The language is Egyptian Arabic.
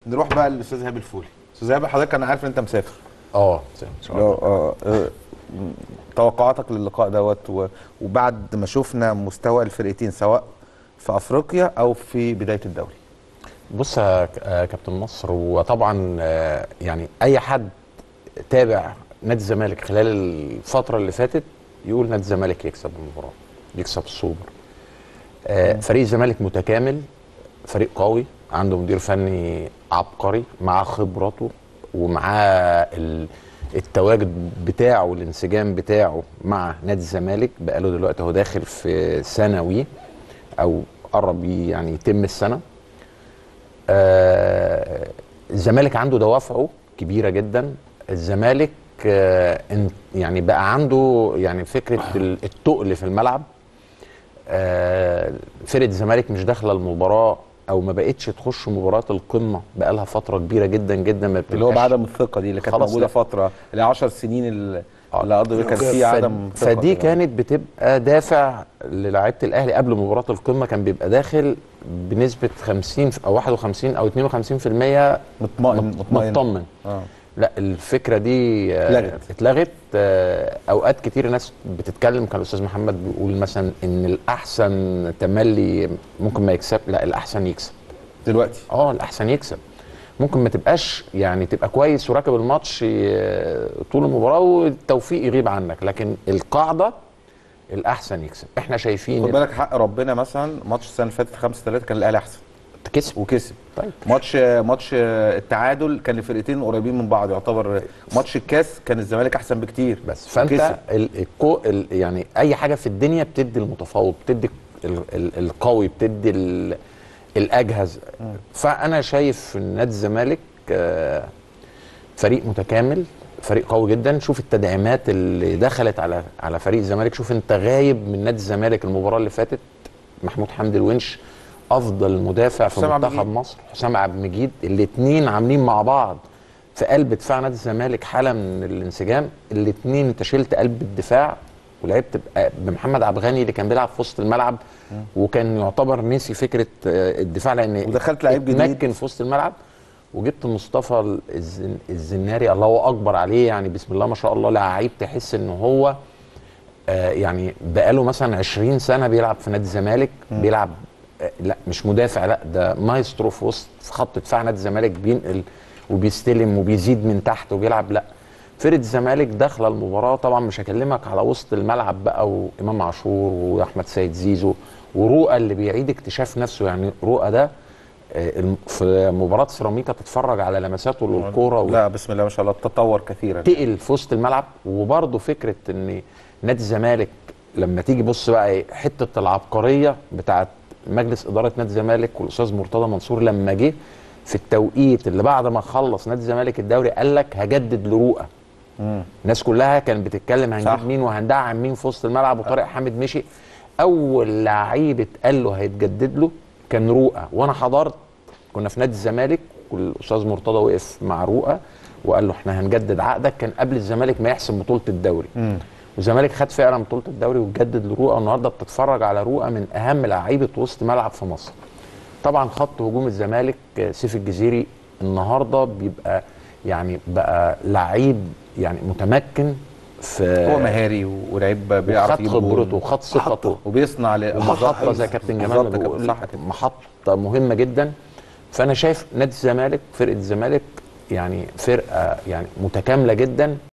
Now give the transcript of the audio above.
نروح بقى للاستاذ ايهاب الفولي استاذ ايهاب حضرتك انا عارف ان انت مسافر اه ان شاء الله آه، آه، م- توقعاتك للقاء دوت و- وبعد ما شفنا مستوى الفرقتين سواء في افريقيا او في بدايه الدوري بص يا ك- آه، كابتن مصر وطبعا آه، يعني اي حد تابع نادي الزمالك خلال الفتره اللي فاتت يقول نادي الزمالك يكسب المباراه يكسب السوبر آه، فريق الزمالك متكامل فريق قوي عنده مدير فني عبقري مع خبراته ومعاه ال- التواجد بتاعه والانسجام بتاعه مع نادي الزمالك بقاله دلوقتي هو داخل في ثانوي او قرب ي- يعني يتم السنه آه، الزمالك عنده دوافعه كبيره جدا الزمالك آه، ان- يعني بقى عنده يعني فكره ال- التقل في الملعب آه، فرقه الزمالك مش داخله المباراه او ما بقتش تخش مباراه القمه بقى لها فتره كبيره جدا جدا ما اللي هو بتبقاش- بعدم الثقه دي اللي كانت خلاص موجوده لا. فتره اللي 10 سنين اللي آه. اللي قضوا كان في ف- عدم ثقة فدي كده. كانت بتبقى دافع للاعيبه الاهلي قبل مباراه القمه كان بيبقى داخل بنسبه 50 او 51 او 52% مطمئن مط- مطمئن مطمن اه لا الفكره دي آه، اتلغت. اتلغت آه، اوقات كتير ناس بتتكلم كان الاستاذ محمد بيقول مثلا ان الاحسن تملي ممكن ما يكسب لا الاحسن يكسب دلوقتي اه الاحسن يكسب ممكن ما تبقاش يعني تبقى كويس وراكب الماتش ي- طول المباراه والتوفيق يغيب عنك لكن القاعده الاحسن يكسب احنا خد شايفين بالك حق ربنا مثلا ماتش السنه اللي فاتت 5 3 كان الاهلي احسن كسب وكسب طيب ماتش ماتش التعادل كان الفرقتين قريبين من بعض يعتبر ماتش الكاس كان الزمالك احسن بكتير بس فانت وكسب. ال الكو ال يعني اي حاجه في الدنيا بتدي المتفوق بتدي ال ال القوي بتدي ال الاجهز فانا شايف ان نادي الزمالك آه، فريق متكامل فريق قوي جدا شوف التدعيمات اللي دخلت على على فريق الزمالك شوف انت غايب من نادي الزمالك المباراه اللي فاتت محمود حمدي الونش افضل مدافع في حسام عبد منتخب المجيد. مصر حسام عبد المجيد الاثنين عاملين مع بعض في قلب دفاع نادي الزمالك حاله من الانسجام الاثنين انت شلت قلب الدفاع ولعبت بقى بمحمد عبد الغني اللي كان بيلعب في وسط الملعب وكان يعتبر نسي فكره آه، الدفاع لان ودخلت لعيب جديد. اتمكن في وسط الملعب وجبت مصطفى الزن الزناري الله اكبر عليه يعني بسم الله ما شاء الله لعيب تحس ان هو آه يعني بقاله مثلا 20 سنه بيلعب في نادي الزمالك بيلعب آه لا مش مدافع لا ده مايسترو في وسط في خط دفاع نادي الزمالك بينقل وبيستلم وبيزيد من تحت وبيلعب لا فرقه الزمالك داخله المباراه طبعا مش هكلمك على وسط الملعب بقى وامام عاشور واحمد سيد زيزو ورؤى اللي بيعيد اكتشاف نفسه يعني رؤى ده آه، الم- في مباراه سيراميكا تتفرج على لمساته للكوره و- لا بسم الله ما شاء الله تطور كثيرا تقل في وسط الملعب وبرضه فكره ان نادي الزمالك لما تيجي بص بقى ايه حته العبقريه بتاعت مجلس اداره نادي الزمالك والاستاذ مرتضى منصور لما جه في التوقيت اللي بعد ما خلص نادي الزمالك الدوري قال لك هجدد لرؤى مم. الناس كلها كانت بتتكلم هنجيب صح. مين وهندعم مين في وسط الملعب وطارق حامد مشي اول لعيب اتقال له هيتجدد له كان رؤى وانا حضرت كنا في نادي الزمالك والاستاذ مرتضى وقف مع رؤى وقال له احنا هنجدد عقدك كان قبل الزمالك ما يحسم بطوله الدوري مم. والزمالك خد فعلا بطوله الدوري وجدد لرؤى النهارده بتتفرج على رؤى من اهم لعيبه وسط ملعب في مصر طبعا خط هجوم الزمالك آه، سيف الجزيري النهارده بيبقى يعني بقى لعيب يعني متمكن في هو مهاري ولعيب بيعرف وخد يجيب جول. خبرته وخد ثقته وبيصنع ل- ومحطه زي كابتن جمال ما بالظبط كده، بيقول صح كده محطه مهمه جدا فانا شايف نادي الزمالك فرقه الزمالك يعني فرقه يعني متكامله جدا